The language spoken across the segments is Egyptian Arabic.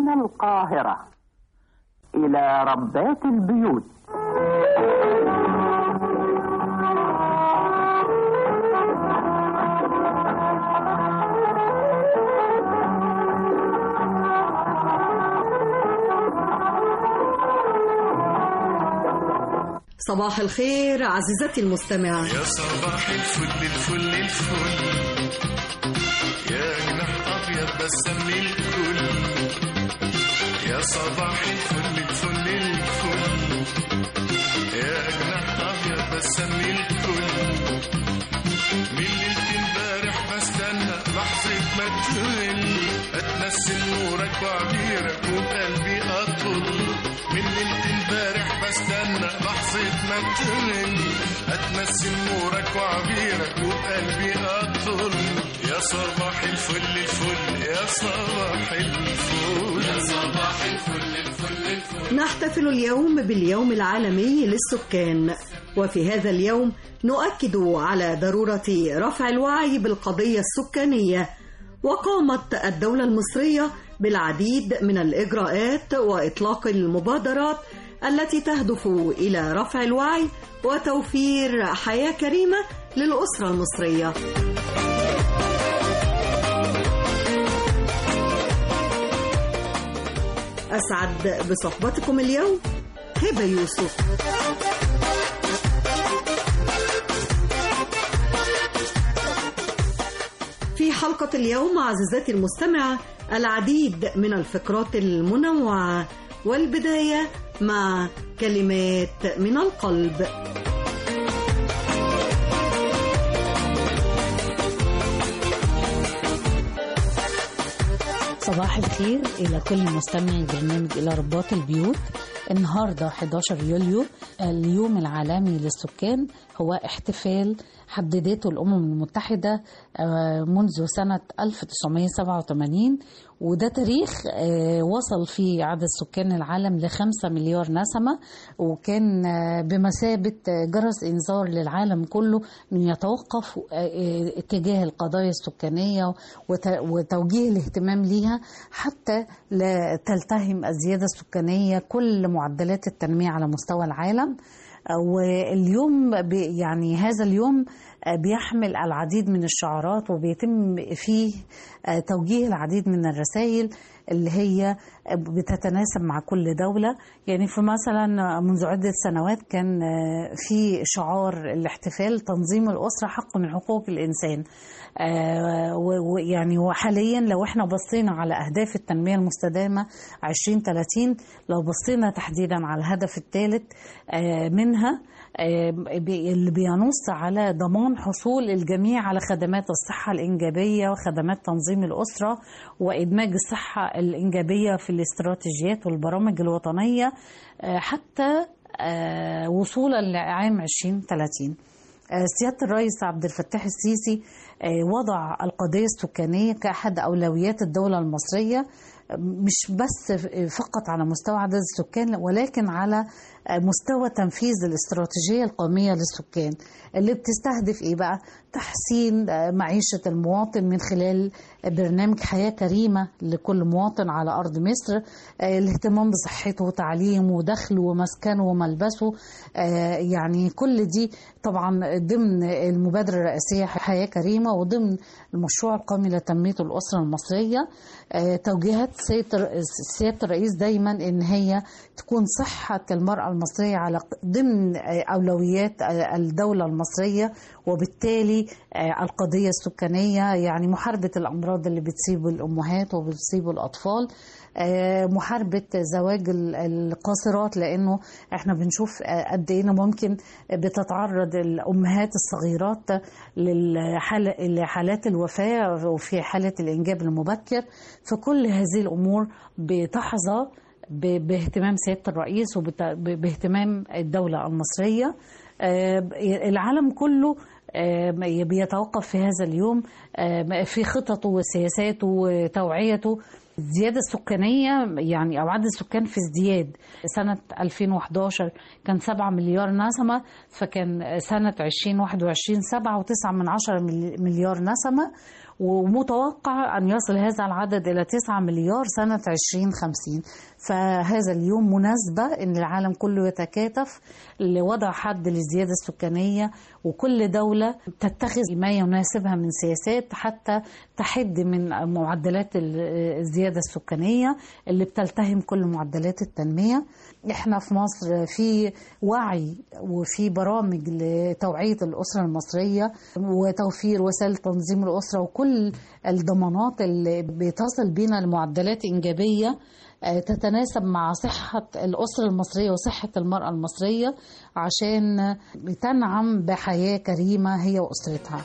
من القاهرة إلى ربات البيوت صباح الخير عزيزتي المستمعة يا صباح الفل الفل الفل يا جناح ابيض بسم الكل يا صباح الفل الفل الفل يا جناح ابيض بسم الكل من ليلة امبارح بستنى لحظة ما تهل اتنسم نورك وعبيرك وبقلبي اطل من ليلة امبارح بستنى لحظة ما تهل اتنسم نورك وعبيرك وبقلبي اطل يا صباح الفل الفل يا صباح الفل يا صباح الفل الفل الفل نحتفل اليوم باليوم العالمي للسكان وفي هذا اليوم نؤكد على ضرورة رفع الوعي بالقضية السكانية وقامت الدولة المصرية بالعديد من الإجراءات وإطلاق المبادرات التي تهدف إلى رفع الوعي وتوفير حياة كريمة للأسرة المصرية أسعد بصحبتكم اليوم هبة يوسف في حلقة اليوم عزيزتي المستمعة العديد من الفقرات المنوعة والبداية مع كلمات من القلب صباح الخير إلى كل مستمعي برنامج إلى رباط البيوت النهاردة 11 يوليو اليوم العالمي للسكان هو احتفال حددته الأمم المتحدة منذ سنة 1987 وده تاريخ وصل فيه عدد سكان العالم لخمسة مليار نسمة وكان بمثابة جرس إنذار للعالم كله أن يتوقف اتجاه القضايا السكانية وتوجيه الاهتمام ليها حتى لا تلتهم الزيادة السكانية كل معدلات التنمية على مستوى العالم واليوم يعني هذا اليوم بيحمل العديد من الشعارات وبيتم فيه توجيه العديد من الرسائل اللي هي بتتناسب مع كل دولة يعني في مثلا منذ عدة سنوات كان في شعار الاحتفال تنظيم الأسرة حق من حقوق الإنسان ويعني وحاليا لو احنا بصينا على أهداف التنمية المستدامة 2030 لو بصينا تحديدا على الهدف الثالث منها اللي بينص على ضمان حصول الجميع على خدمات الصحة الإنجابية وخدمات تنظيم الأسرة وإدماج الصحة الإنجابية في الاستراتيجيات والبرامج الوطنية حتى وصولا لعام 2030 سيادة الرئيس عبد الفتاح السيسي وضع القضية السكانية كأحد أولويات الدولة المصرية مش بس فقط على مستوى عدد السكان ولكن على مستوى تنفيذ الاستراتيجية القومية للسكان اللي بتستهدف ايه بقى تحسين معيشة المواطن من خلال برنامج حياة كريمة لكل مواطن على أرض مصر الاهتمام بصحته وتعليمه ودخله ومسكنه وملبسه يعني كل دي طبعا ضمن المبادرة الرئاسية حياة كريمة وضمن المشروع القومي لتنمية الأسرة المصرية توجيهات سيادة الرئيس دايما ان هي تكون صحة المرأة المصرية على ضمن أولويات الدولة المصرية وبالتالي القضية السكانية يعني محاربة الأمراض اللي بتصيب الأمهات وبتصيب الأطفال محاربة زواج القاصرات لأنه احنا بنشوف قد ايه ممكن بتتعرض الأمهات الصغيرات لحالات الوفاة وفي حالة الإنجاب المبكر فكل هذه الأمور بتحظى باهتمام سيادة الرئيس وباهتمام الدولة المصرية العالم كله بيتوقف في هذا اليوم في خططه وسياساته وتوعيته الزيادة السكانية يعني أو عدد السكان في ازدياد سنة 2011 كان 7 مليار نسمة فكان سنة 2021 7.9 من 10 مليار نسمة ومتوقع أن يصل هذا العدد إلى 9 مليار سنة 2050 فهذا اليوم مناسبة أن العالم كله يتكاتف لوضع حد للزيادة السكانية وكل دولة تتخذ ما يناسبها من سياسات حتى تحد من معدلات الزيادة السكانية اللي بتلتهم كل معدلات التنمية احنا في مصر في وعي وفي برامج لتوعية الأسرة المصرية وتوفير وسائل تنظيم الأسرة وكل الضمانات اللي بتصل بينا لمعدلات إنجابية تتناسب مع صحة الأسرة المصرية وصحة المرأة المصرية عشان تنعم بحياة كريمة هي وأسرتها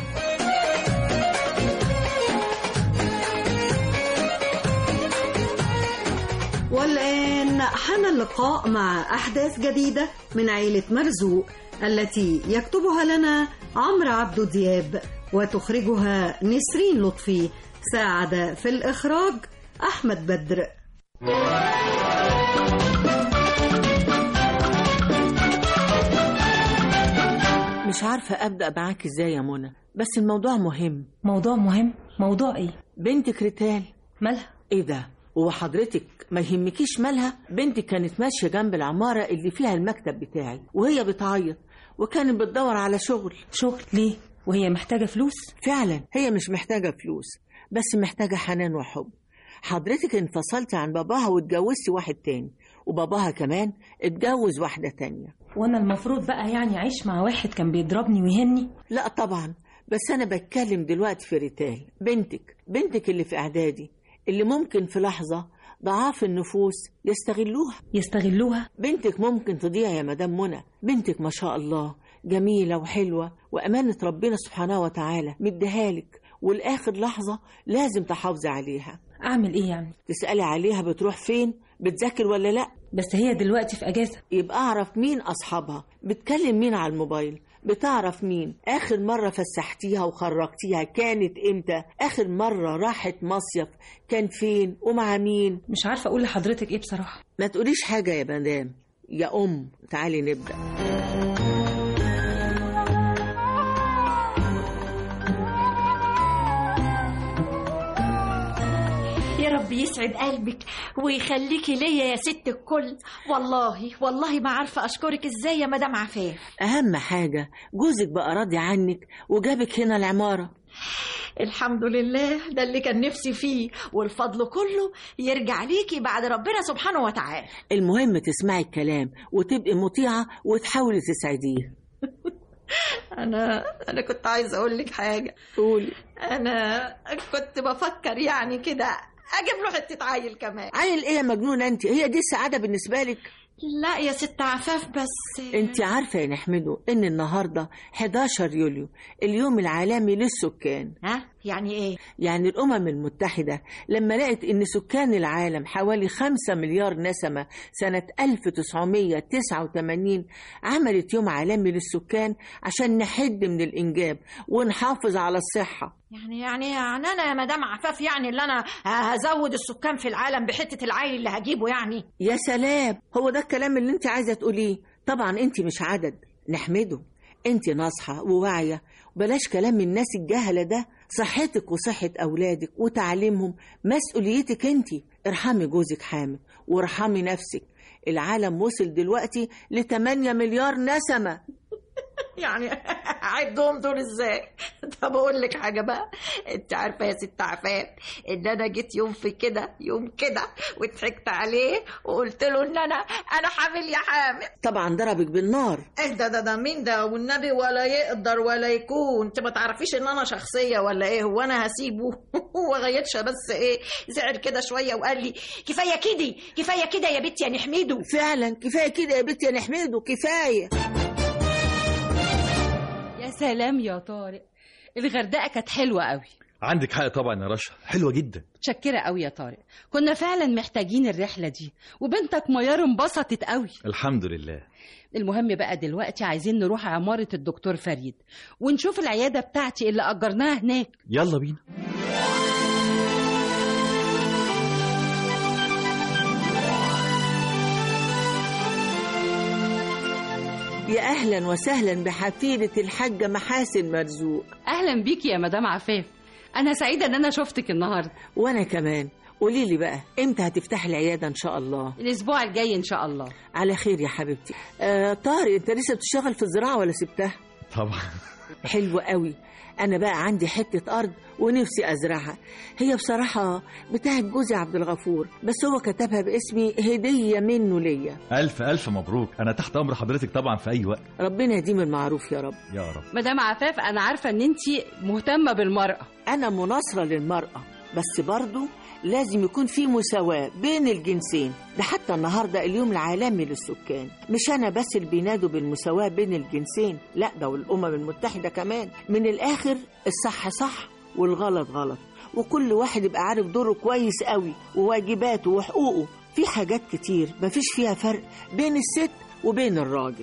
والآن حان اللقاء مع أحداث جديدة من عيلة مرزوق التي يكتبها لنا عمرو عبدو دياب وتخرجها نسرين لطفي ساعد في الإخراج أحمد بدر مش عارفة أبدأ معاك إزاي يا منى بس الموضوع مهم موضوع مهم موضوع ايه بنتك ريتال مالها إيه ده هو حضرتك ما يهمكيش مالها بنتك كانت ماشية جنب العمارة اللي فيها المكتب بتاعي وهي بتعيط وكانت بتدور على شغل شغل ليه وهي محتاجة فلوس فعلا هي مش محتاجة فلوس بس محتاجة حنان وحب حضرتك انفصلتي عن باباها واتجوزتي واحد تاني وباباها كمان اتجوز واحدة تانية وانا المفروض بقى يعني اعيش مع واحد كان بيضربني ويهني لا طبعا بس أنا بتكلم دلوقتي في ريتال بنتك بنتك اللي في إعدادي اللي ممكن في لحظة ضعاف النفوس يستغلوها يستغلوها بنتك ممكن تضيع يا مدام منى بنتك ما شاء الله جميلة وحلوة وأمانة ربنا سبحانه وتعالى مديهالك والآخر لحظة لازم تحافظي عليها اعمل ايه يعني تسألي عليها بتروح فين بتذاكر ولا لأ بس هي دلوقتي في اجازة يبقى أعرف مين أصحابها بتكلم مين على الموبايل بتعرف مين آخر مرة فسحتيها وخرجتيها كانت إمتى آخر مرة راحت مصيف كان فين ومع مين مش عارفة اقول لحضرتك ايه بصراحة ما تقوليش حاجة يا مدام يا أم تعالي نبدأ يا رب يسعد قلبك ويخليكي ليا يا ست الكل والله والله ما عارفه اشكرك ازاي يا مدام عفاف أهم حاجة جوزك بقى راضي عنك وجابك هنا العمارة الحمد لله ده اللي كان نفسي فيه والفضل كله يرجع ليكي بعد ربنا سبحانه وتعالى المهم تسمعي الكلام وتبقي مطيعة وتحاولي تسعديه انا انا كنت عايزه اقول لك حاجه قولي انا كنت بفكر يعني كده اجيب له حته عيل كمان عيل ايه يا مجنونة انت هي دي السعادة بالنسبة لك لا يا ست عفاف بس انت عارفة يا نحمده ان النهاردة 11 يوليو اليوم العالمي للسكان ها يعني ايه يعني الأمم المتحدة لما لقت إن سكان العالم حوالي 5 مليار نسمة سنة 1989 عملت يوم عالمي للسكان عشان نحد من الإنجاب ونحافظ على الصحة يعني يعني يعني انا يا مدام عفاف يعني اللي انا هزود السكان في العالم بحته العيل اللي هجيبه يعني يا سلام هو ده الكلام اللي انت عايزة تقوليه طبعا انت مش عدد نحمده انت ناصحة وواعية بلاش كلام الناس الجهلة ده صحتك وصحة أولادك وتعليمهم مسؤوليتك انت ارحمي جوزك حامل وارحمي نفسك العالم وصل دلوقتي ل 8 مليار نسمة يعني عدهم دول ازاي طب اقول لك حاجه بقى انت عارفه يا ست عفاف ان انا جيت يوم في كده يوم كده وضحكت عليه وقلت له ان انا انا حامل يا حامل طبعا ضربك بالنار ايه ده ده ده مين ده والنبي ولا يقدر ولا يكون انت ما تعرفيش ان انا شخصيه ولا ايه هو انا هسيبه هو غيتش بس ايه زعل كده شويه وقال لي كفايه كده كفايه كده يا بنتي يا نحمده فعلا كفاية كده يا بنتي يا نحمده كفاية يا سلام يا طارق الغردقه كانت حلوه قوي عندك حق طبعا يا رشا حلوة جدا متشكره قوي يا طارق كنا فعلا محتاجين الرحله دي وبنتك ميار انبسطت قوي الحمد لله المهم بقى دلوقتي عايزين نروح عماره الدكتور فريد ونشوف العياده بتاعتي اللي اجرناها هناك يلا بينا يا أهلا وسهلا بحفيدة الحاجة محاسن مرزوق اهلا بيكي يا مدام عفاف انا سعيده ان انا شفتك النهارده وانا كمان قولي لي بقى امتى هتفتحي العياده ان شاء الله الاسبوع الجاي ان شاء الله على خير يا حبيبتي آه طارق انت لسه بتشتغل في الزراعه ولا سبتها طبعا حلو قوي انا بقى عندي حته ارض ونفسي ازرعها هي بصراحه بتاعت جوزي عبد الغفور بس هو كتبها باسمي هديه منه ليا ألف ألف مبروك أنا تحت أمر حضرتك طبعا في أي وقت ربنا يديم المعروف يا رب يا رب مدام عفاف انا عارفه ان انت مهتمه بالمراه انا مناصره للمراه بس برضو لازم يكون في مساواة بين الجنسين ده حتى النهاردة اليوم العالمي للسكان مش أنا بس اللي بينادوا بالمساواة بين الجنسين لا ده والأمم المتحدة كمان من الآخر الصح صح والغلط غلط وكل واحد يبقى عارف دوره كويس قوي وواجباته وحقوقه في حاجات كتير مفيش فيها فرق بين الست وبين الراجل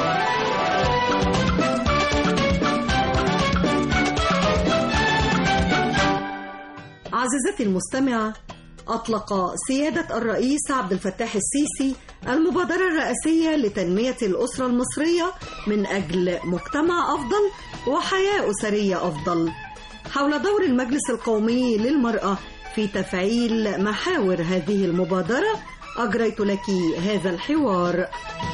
عزيزتي المستمعة أطلق سيادة الرئيس عبد الفتاح السيسي المبادرة الرئاسية لتنمية الأسرة المصرية من أجل مجتمع أفضل وحياة أسرية أفضل حول دور المجلس القومي للمرأة في تفعيل محاور هذه المبادرة أجريت لك هذا الحوار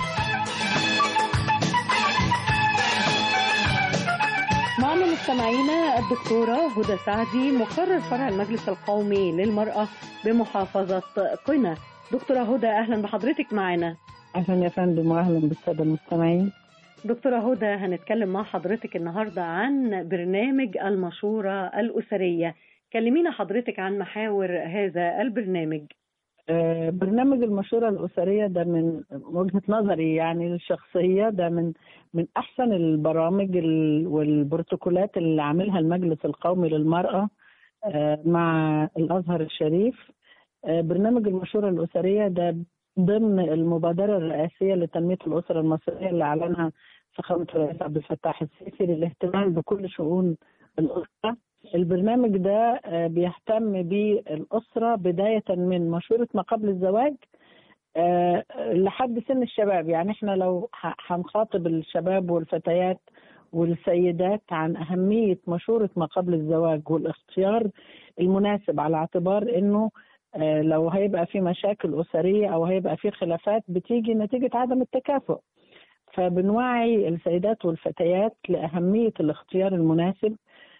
معنا مستمعينا الدكتورة هدى سعدي مقرر فرع المجلس القومي للمرأة بمحافظة قنا دكتورة هدى أهلا بحضرتك معنا أهلا يا فندم وأهلا بالسادة المستمعين دكتورة هدى هنتكلم مع حضرتك النهاردة عن برنامج المشورة الأسرية كلمينا حضرتك عن محاور هذا البرنامج آه، برنامج المشورة الأسرية ده من وجهة نظري يعني الشخصية ده من من أحسن البرامج ال- والبروتوكولات اللي عاملها المجلس القومي للمرأة آه، مع الأزهر الشريف آه، برنامج المشورة الأسرية ده ضمن المبادرة الرئاسية لتنمية الأسرة المصرية اللي أعلنها فخامة الرئيس عبد الفتاح السيسي للاهتمام بكل شؤون الأسرة البرنامج ده آه، بيهتم بالأسرة بداية من مشورة ما قبل الزواج آه، لحد سن الشباب يعني احنا لو ه- هنخاطب الشباب والفتيات والسيدات عن أهمية مشورة ما قبل الزواج والاختيار المناسب على اعتبار انه آه، لو هيبقى في مشاكل أسرية أو هيبقى في خلافات بتيجي نتيجة عدم التكافؤ فبنوعي السيدات والفتيات لأهمية الاختيار المناسب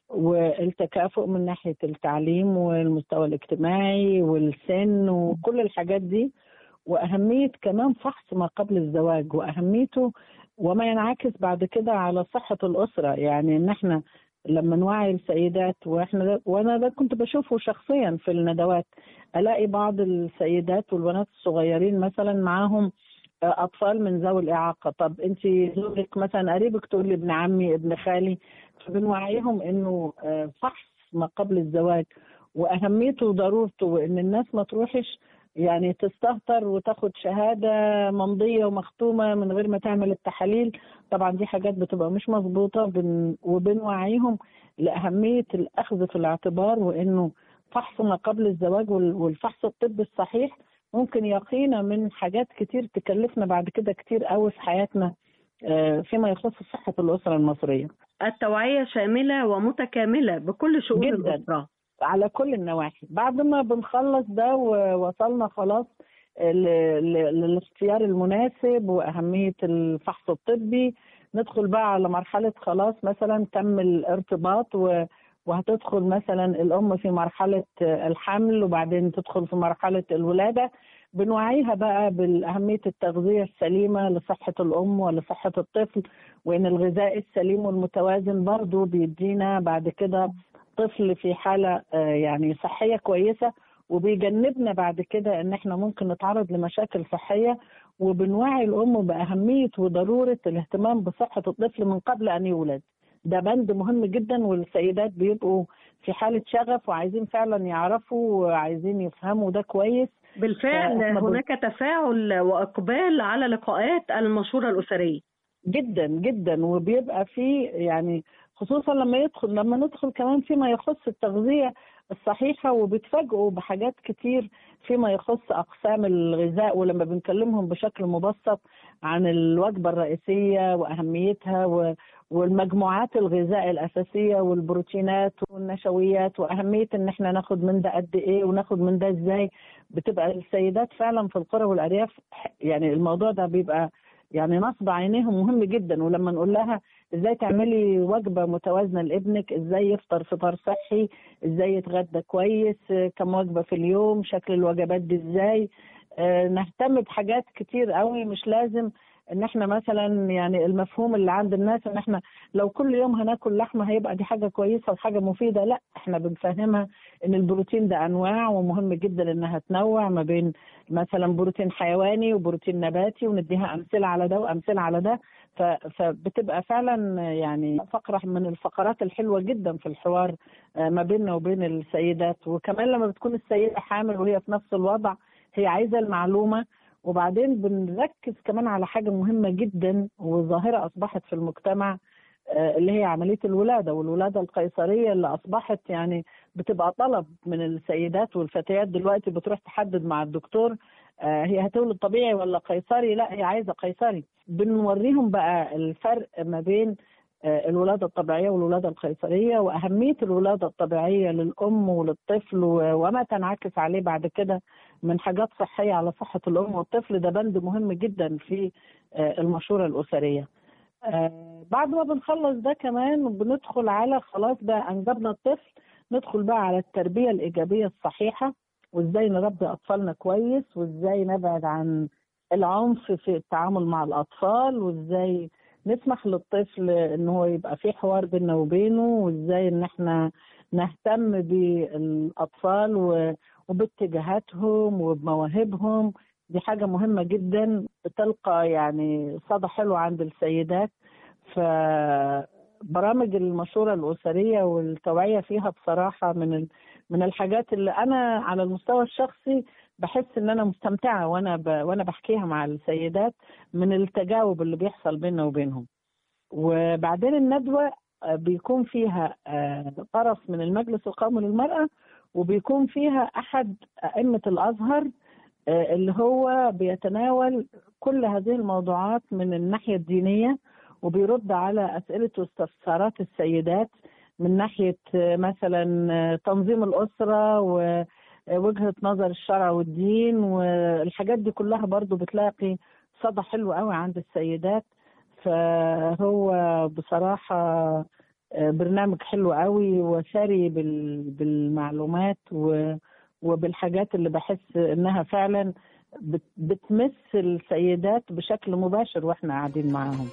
والتكافؤ من ناحية التعليم والمستوى الاجتماعي والسن وكل الحاجات دي وأهمية كمان فحص ما قبل الزواج وأهميته وما ينعكس بعد كده على صحة الأسرة يعني إن إحنا لما نوعي السيدات واحنا ده وانا ده كنت بشوفه شخصيا في الندوات الاقي بعض السيدات والبنات الصغيرين مثلا معاهم آه، اطفال من ذوي الاعاقه طب انت زوجك مثلا قريبك تقول لي ابن عمي ابن خالي فبنوعيهم انه آه، فحص ما قبل الزواج واهميته وضرورته وان الناس ما تروحش يعني تستهتر وتاخد شهاده ممضيه ومختومه من غير ما تعمل التحاليل طبعا دي حاجات بتبقى مش مظبوطه بن وبنوعيهم لاهميه الاخذ في الاعتبار وانه فحص ما قبل الزواج وال- والفحص الطبي الصحيح ممكن يقينا من حاجات كتير تكلفنا بعد كده كتير قوي في حياتنا آه، فيما يخص صحه الاسره المصريه التوعية شاملة ومتكاملة بكل شؤون جداً. الأسرة على كل النواحي بعد ما بنخلص ده ووصلنا خلاص ل- ل- للاختيار المناسب وأهمية الفحص الطبي ندخل بقى على مرحلة خلاص مثلا تم الارتباط و وهتدخل مثلا الأم في مرحلة الحمل وبعدين تدخل في مرحلة الولادة بنوعيها بقى بالأهمية التغذية السليمة لصحة الأم ولصحة الطفل وإن الغذاء السليم والمتوازن برضو بيدينا بعد كده طفل في حالة آه، يعني صحية كويسة وبيجنبنا بعد كده ان احنا ممكن نتعرض لمشاكل صحية وبنوعي الام بأهمية وضرورة الاهتمام بصحة الطفل من قبل ان يولد ده بند مهم جدا والسيدات بيبقوا في حالة شغف وعايزين فعلا يعرفوا وعايزين يفهموا ده كويس بالفعل فإحنا بن- هناك تفاعل وإقبال على لقاءات المشورة الأسرية جدا جدا وبيبقى في يعني خصوصا لما يدخل لما ندخل كمان فيما يخص التغذيه الصحيحة وبيتفاجئوا بحاجات كتير فيما يخص أقسام الغذاء ولما بنكلمهم بشكل مبسط عن الوجبة الرئيسية وأهميتها و- والمجموعات الغذاء الأساسية والبروتينات والنشويات وأهمية إن إحنا ناخد من ده قد إيه وناخد من ده إزاي بتبقى السيدات فعلا في القرى والأرياف يعني الموضوع ده بيبقى يعني نصب عينيهم مهم جدا ولما نقول لها ازاي تعملي وجبه متوازنه لابنك ازاي يفطر فطار صحي ازاي يتغدى كويس آه، كم وجبه في اليوم شكل الوجبات دي ازاي آه، نهتم بحاجات كتير قوي مش لازم ان احنا مثلا يعني المفهوم اللي عند الناس ان احنا لو كل يوم هناكل لحمه هيبقى دي حاجه كويسه وحاجه مفيده لا احنا بنفهمها ان البروتين ده انواع ومهم جدا انها تنوع ما بين مثلا بروتين حيواني وبروتين نباتي ونديها امثله على ده وامثله على ده ف- فبتبقى فعلا يعني فقره من الفقرات الحلوه جدا في الحوار آه، ما بيننا وبين السيدات وكمان لما بتكون السيده حامل وهي في نفس الوضع هي عايزه المعلومه وبعدين بنركز كمان على حاجه مهمه جدا وظاهره اصبحت في المجتمع آه، اللي هي عمليه الولاده والولاده القيصريه اللي اصبحت يعني بتبقى طلب من السيدات والفتيات دلوقتي بتروح تحدد مع الدكتور آه، هي هتولد طبيعي ولا قيصري لا هي عايزه قيصري بنوريهم بقى الفرق ما بين آه، الولاده الطبيعيه والولاده القيصريه واهميه الولاده الطبيعيه للام وللطفل و- وما تنعكس عليه بعد كده من حاجات صحيه على صحه الام والطفل ده بند مهم جدا في آه، المشوره الاسريه. آه، بعد ما بنخلص ده كمان بندخل على خلاص بقى انجبنا الطفل ندخل بقى على التربيه الايجابيه الصحيحه وازاي نربي اطفالنا كويس وازاي نبعد عن العنف في التعامل مع الاطفال وازاي نسمح للطفل ان هو يبقى في حوار بيننا وبينه وازاي ان احنا نهتم بالاطفال و- وباتجاهاتهم وبمواهبهم دي حاجة مهمة جدا بتلقى يعني صدى حلو عند السيدات فبرامج المشورة الأسرية والتوعية فيها بصراحة من ال- من الحاجات اللي أنا على المستوى الشخصي بحس إن أنا مستمتعة وأنا ب... وأنا بحكيها مع السيدات من التجاوب اللي بيحصل بيننا وبينهم وبعدين الندوة آه، بيكون فيها آه، طرف من المجلس القومي للمرأة وبيكون فيها أحد أئمة الأزهر آه، اللي هو بيتناول كل هذه الموضوعات من الناحية الدينية وبيرد على أسئلة واستفسارات السيدات من ناحية آه، مثلا آه، تنظيم الأسرة ووجهة نظر الشرع والدين والحاجات دي كلها برضو بتلاقي صدى حلو قوي عند السيدات فهو بصراحة آه، برنامج حلو قوي وثري بال- بالمعلومات و وبالحاجات اللي بحس انها فعلا بت- بتمس السيدات بشكل مباشر واحنا قاعدين معاهم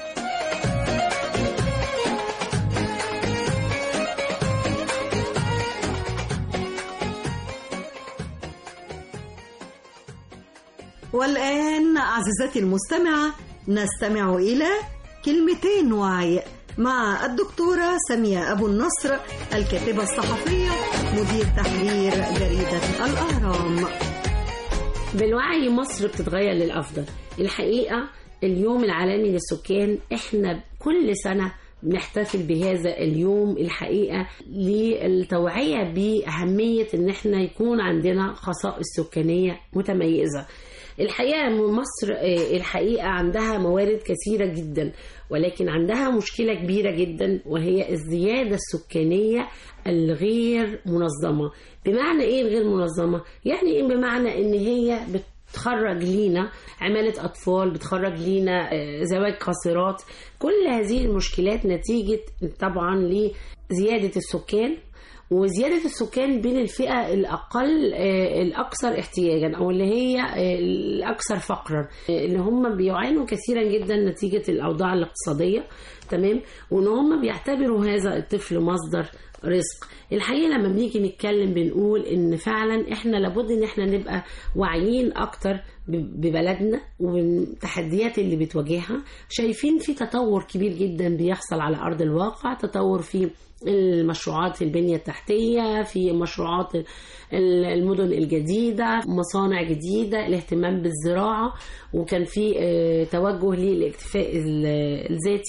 والآن عزيزتي المستمعة نستمع إلى كلمتين وعي مع الدكتورة سامية أبو النصر الكاتبة الصحفية مدير تحرير جريدة الأهرام بالوعي مصر بتتغير للأفضل الحقيقة اليوم العالمي للسكان احنا كل سنة بنحتفل بهذا اليوم الحقيقة للتوعية بأهمية ان احنا يكون عندنا خصائص سكانية متميزة الحقيقة إن مصر آه، الحقيقة عندها موارد كثيرة جدا ولكن عندها مشكلة كبيرة جدا وهي الزيادة السكانية الغير منظمة بمعنى ايه الغير منظمة؟ يعني ايه بمعنى ان هي بتخرج لينا عمالة أطفال بتخرج لينا آه، زواج قاصرات كل هذه المشكلات نتيجة طبعا لزيادة السكان وزيادة السكان بين الفئة الأقل آه، الأكثر احتياجا أو اللي هي آه، الأكثر فقرا آه، اللي هم بيعانوا كثيرا جدا نتيجة الأوضاع الاقتصادية تمام وإن هم بيعتبروا هذا الطفل مصدر رزق الحقيقة لما بنيجي نتكلم بنقول إن فعلا إحنا لابد إن إحنا نبقى واعيين أكتر ب- ببلدنا والتحديات اللي بتواجهها شايفين في تطور كبير جدا بيحصل على أرض الواقع تطور في المشروعات البنية التحتية في مشروعات ال- المدن الجديدة مصانع جديدة الاهتمام بالزراعة وكان في آه، توجه للاكتفاء ال- الذاتي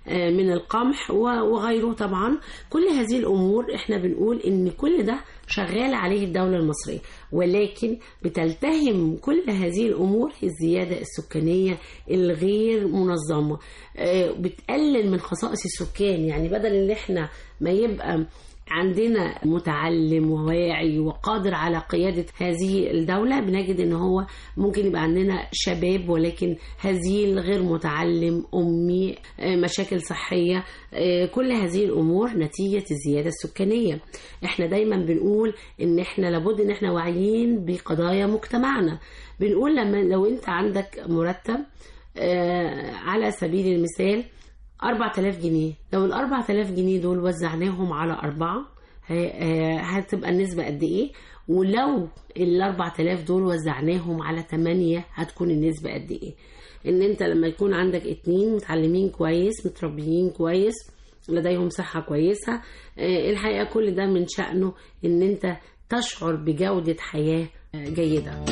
آه، من القمح و- وغيره طبعا كل هذه الامور احنا بنقول ان كل ده شغال عليه الدولة المصرية ولكن بتلتهم كل هذه الأمور الزيادة السكانية الغير منظمة آه، بتقلل من خصائص السكان يعني بدل ان احنا ما يبقى عندنا متعلم وواعي وقادر على قيادة هذه الدولة بنجد ان هو ممكن يبقى عندنا شباب ولكن هزيل غير متعلم أمي آه، مشاكل صحية آه، كل هذه الأمور نتيجة الزيادة السكانية احنا دايما بنقول ان احنا لابد ان احنا واعيين بقضايا مجتمعنا بنقول لما لو انت عندك مرتب آه، على سبيل المثال 4000 جنيه لو ال 4000 جنيه دول وزعناهم على أربعة ه- آه، هتبقى النسبة قد إيه ولو ال 4000 دول وزعناهم على 8 هتكون النسبة قد إيه إن أنت لما يكون عندك اتنين متعلمين كويس متربيين كويس لديهم صحة كويسة آه، الحقيقة كل ده من شأنه إن أنت تشعر بجودة حياة آه، جيدة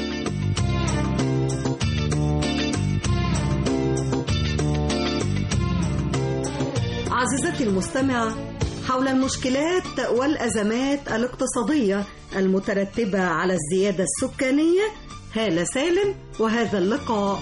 عزيزتي المستمعة حول المشكلات والأزمات الاقتصادية المترتبة على الزيادة السكانية هالة سالم وهذا اللقاء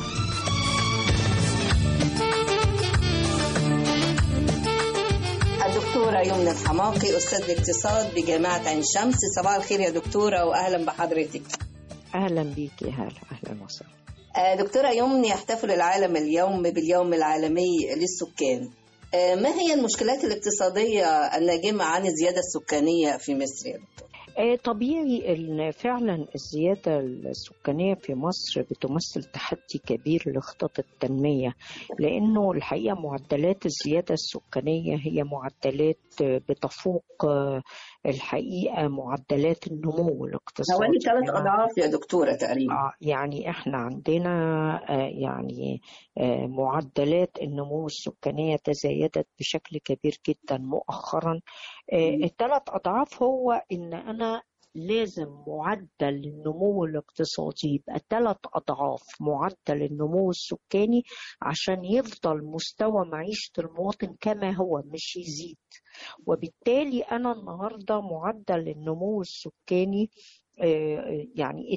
الدكتورة يمنى الحماقي أستاذ الاقتصاد بجامعة عين شمس صباح الخير يا دكتورة وأهلا بحضرتك اهلا بيك يا هلا اهلا وسهلا آه، دكتورة يمنى يحتفل العالم اليوم باليوم العالمي للسكان آه، ما هي المشكلات الاقتصادية الناجمة عن الزيادة السكانية في مصر يا دكتور؟ آه، طبيعي ان فعلا الزياده السكانيه في مصر بتمثل تحدي كبير لخطط التنميه لانه الحقيقه معدلات الزياده السكانيه هي معدلات آه، بتفوق آه، الحقيقه معدلات النمو الاقتصادي حوالي ثلاث يعني- أضعاف يا دكتورة تقريبا آه، يعني احنا عندنا آه، يعني آه، معدلات النمو السكانية تزايدت بشكل كبير جدا مؤخرا آه، الثلاث أضعاف هو إن أنا لازم معدل النمو الاقتصادي يبقى ثلاث أضعاف معدل النمو السكاني عشان يفضل مستوى معيشة المواطن كما هو مش يزيد وبالتالي أنا النهاردة معدل النمو السكاني آه، يعني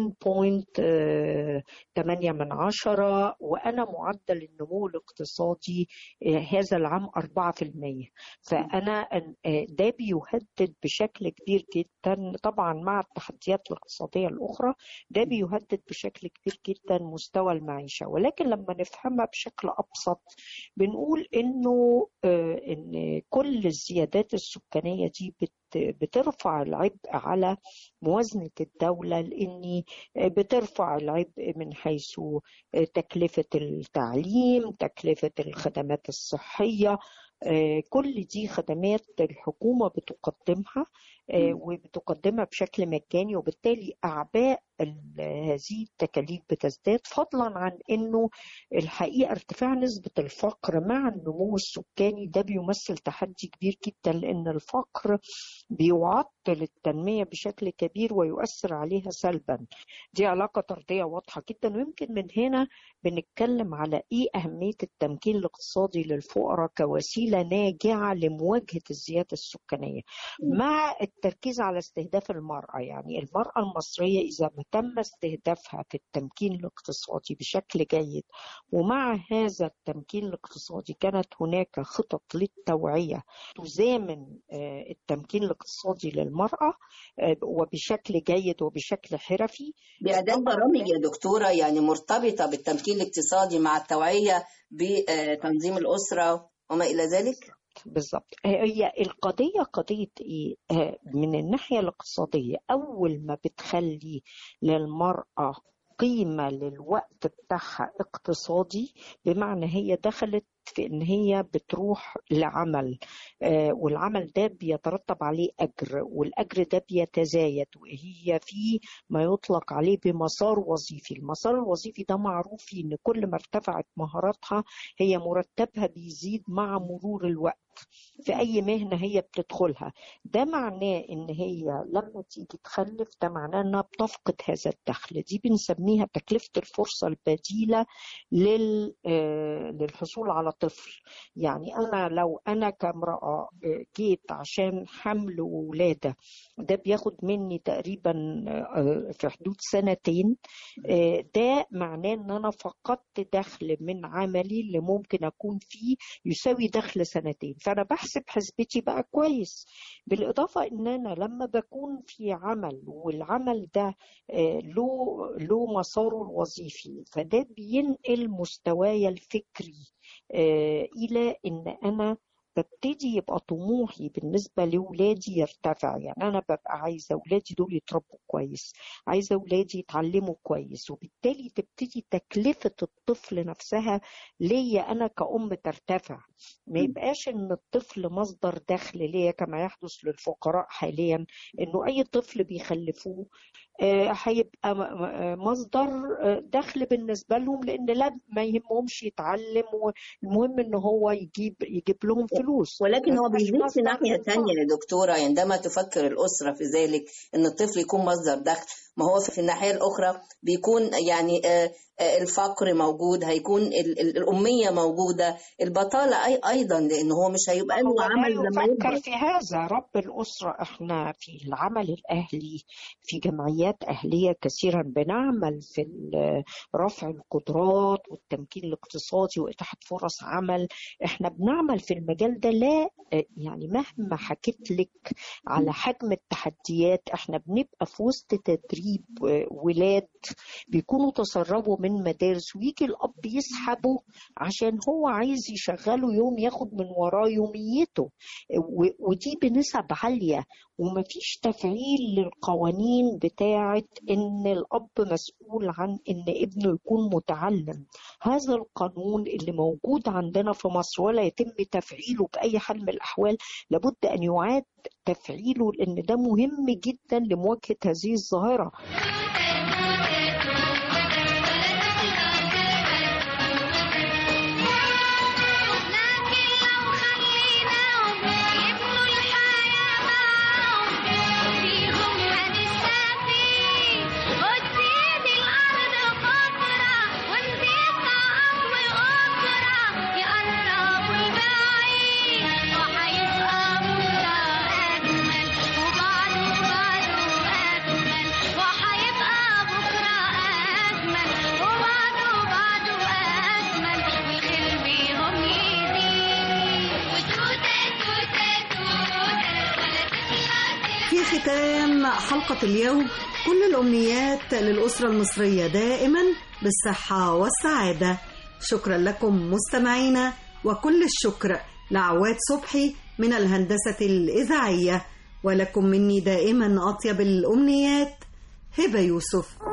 2.8 من عشرة وأنا معدل النمو الاقتصادي آه، هذا العام 4% فأنا آه، ده بيهدد بشكل كبير جدا طبعا مع التحديات الاقتصادية الأخرى ده بيهدد بشكل كبير جدا مستوى المعيشة ولكن لما نفهمها بشكل أبسط بنقول إنه آه، إن كل الزيادات السكانية دي بت بترفع العبء على موازنة الدولة لأن بترفع العبء من حيث تكلفة التعليم تكلفة الخدمات الصحية آه، كل دي خدمات الحكومة بتقدمها آه، وبتقدمها بشكل مجاني وبالتالي أعباء ال- هذه التكاليف بتزداد فضلا عن أنه الحقيقة ارتفاع نسبة الفقر مع النمو السكاني ده بيمثل تحدي كبير جدا لأن الفقر بيعطل التنمية بشكل كبير ويؤثر عليها سلبا دي علاقة طردية واضحة جدا ويمكن من هنا بنتكلم على إيه أهمية التمكين الاقتصادي للفقراء كوسيلة ناجعة لمواجهة الزيادة السكانية مع التركيز على استهداف المرأة يعني المرأة المصرية إذا ما تم استهدافها في التمكين الاقتصادي بشكل جيد ومع هذا التمكين الاقتصادي كانت هناك خطط للتوعية تزامن آه، التمكين الاقتصادي للمرأة آه، وبشكل جيد وبشكل حرفي بإعداد برامج يا دكتورة يعني مرتبطة بالتمكين الاقتصادي مع التوعية بتنظيم الأسرة وما إلى ذلك؟ بالظبط هي القضية قضية إيه؟ آه، من الناحية الاقتصادية أول ما بتخلي للمرأة قيمة للوقت بتاعها اقتصادي بمعنى هي دخلت في ان هي بتروح لعمل آه والعمل ده بيترتب عليه اجر والاجر ده بيتزايد وهي في ما يطلق عليه بمسار وظيفي المسار الوظيفي ده معروف ان كل ما ارتفعت مهاراتها هي مرتبها بيزيد مع مرور الوقت في اي مهنه هي بتدخلها ده معناه ان هي لما تيجي تخلف ده معناه انها بتفقد هذا الدخل دي بنسميها تكلفه الفرصه البديله لل آه، للحصول على طفل يعني أنا لو أنا كامرأة آه، جيت عشان حمل وولادة ده بياخد مني تقريبا آه، في حدود سنتين آه، ده معناه ان انا فقدت دخل من عملي اللي ممكن اكون فيه يساوي دخل سنتين فانا بحسب حسبتي بقى كويس بالاضافه ان انا لما بكون في عمل والعمل ده آه، له له مساره الوظيفي فده بينقل مستواي الفكري آه، الى ان انا ببتدي يبقى طموحي بالنسبة لولادي يرتفع يعني أنا ببقى عايزة ولادي دول يتربوا كويس عايزة ولادي يتعلموا كويس وبالتالي تبتدي تكلفة الطفل نفسها ليا أنا كأم ترتفع ما يبقاش إن الطفل مصدر دخل ليا كما يحدث للفقراء حاليا إنه أي طفل بيخلفوه آه، هيبقى م- م- مصدر آه، دخل بالنسبة لهم لأن لا ما يهمهمش يتعلم والمهم إن هو يجيب يجيب لهم فلوس ولكن هو ما يبقاش بيزيد في مصدر ناحية إنفاق. تانية يا دكتورة عندما تفكر الأسرة في ذلك أن الطفل يكون مصدر دخل ما هو في الناحية الأخرى بيكون يعني آه، آه، الفقر موجود هيكون ال- ال- الأمية موجودة البطالة أي أيضا لأن هو مش هيبقى له هو لا عمل لما يفكر يكبر في هذا رب الأسرة احنا في العمل الأهلي في جمعيات أهلية كثيرا بنعمل في ال- رفع القدرات والتمكين الاقتصادي وإتاحة فرص عمل احنا بنعمل في المجال ده لا يعني مهما حكيت لك على حجم التحديات احنا بنبقى في وسط تدريب ولاد بيكونوا تسربوا من مدارس ويجي الأب يسحبه عشان هو عايز يشغله يوم ياخد من وراه يوميته و- ودي بنسب عالية ومفيش تفعيل للقوانين بتاعة إن الأب مسؤول عن إن ابنه يكون متعلم هذا القانون اللي موجود عندنا في مصر ولا يتم تفعيله بأي حال من الأحوال لابد أن يعاد تفعيله لأن ده مهم جدا لمواجهة هذه الظاهرة في ختام حلقة اليوم كل الأمنيات للأسرة المصرية دائما بالصحة والسعادة شكرا لكم مستمعينا وكل الشكر لعواد صبحي من الهندسة الإذاعية ولكم مني دائما أطيب الأمنيات هبة يوسف